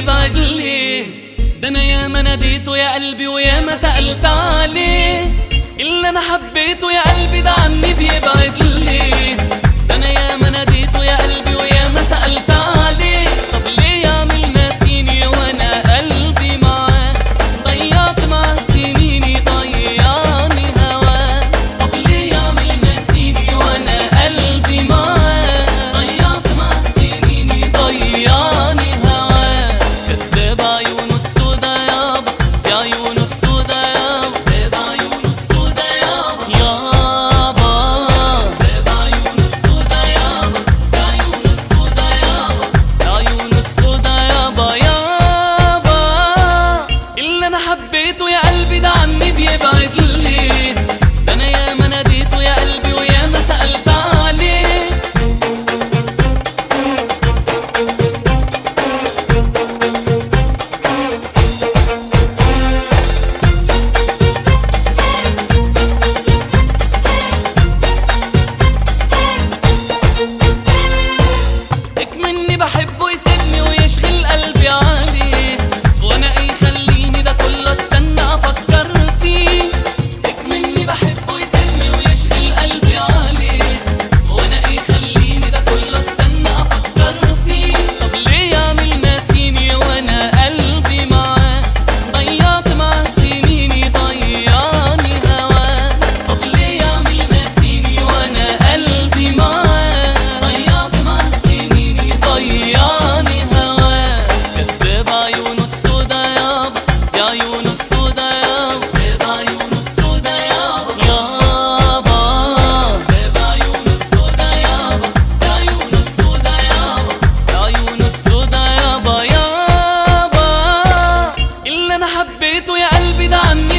بيبعد لي ده انا يا ما ناديته يا قلبي ويا ما سألت عليه اللي انا حبيته يا قلبي ده عني بيبعد لي ده انا يا ما ناديته يا قلبي ويا ما سألت عليه طب ليه يعمل ناسيني وانا قلبي معاه ضيعت مع سنيني ضيعني هواه طب ليه يعمل ناسيني وانا قلبي معاه ضيعت مع سنيني ضيعني هواه كداب عيونه السودا يابا يا عيونه السودا يابا كداب عيونه السودا يابا يابا كداب عيونه السودا يابا يا عيونه السودا يابا يا عيونه السودا يابا يابا اللي انا حبيته يا قلبي ده عني بيبعد لي ده انا يا ما ناديته يا قلبي ويا ما سألت عليه مني بحبه يسيبني ويشغل قلبي عليه وانا ايه يخليني ده كله استنى افكر فيه مني بحبه يسيبني ويشغل قلبي عليه وانا ايه يخليني ده كله استنى افكر فيه طب ليه يعمل ناسيني وانا قلبي معاه ضيعت مع سنيني ضيعني هواه طب ليه يعمل ناسيني وانا قلبي معاه ضيعت مع سنيني ضيعني هواه كداب عيونه السودا يابا يا عيونه السودا يابا كداب عيونه السودا يابا يابا كداب عيونه السودا يابا يا عيونه السودا يابا يا عيونه السودا يابا يابا اللي انا حبيته يا قلبي ده عني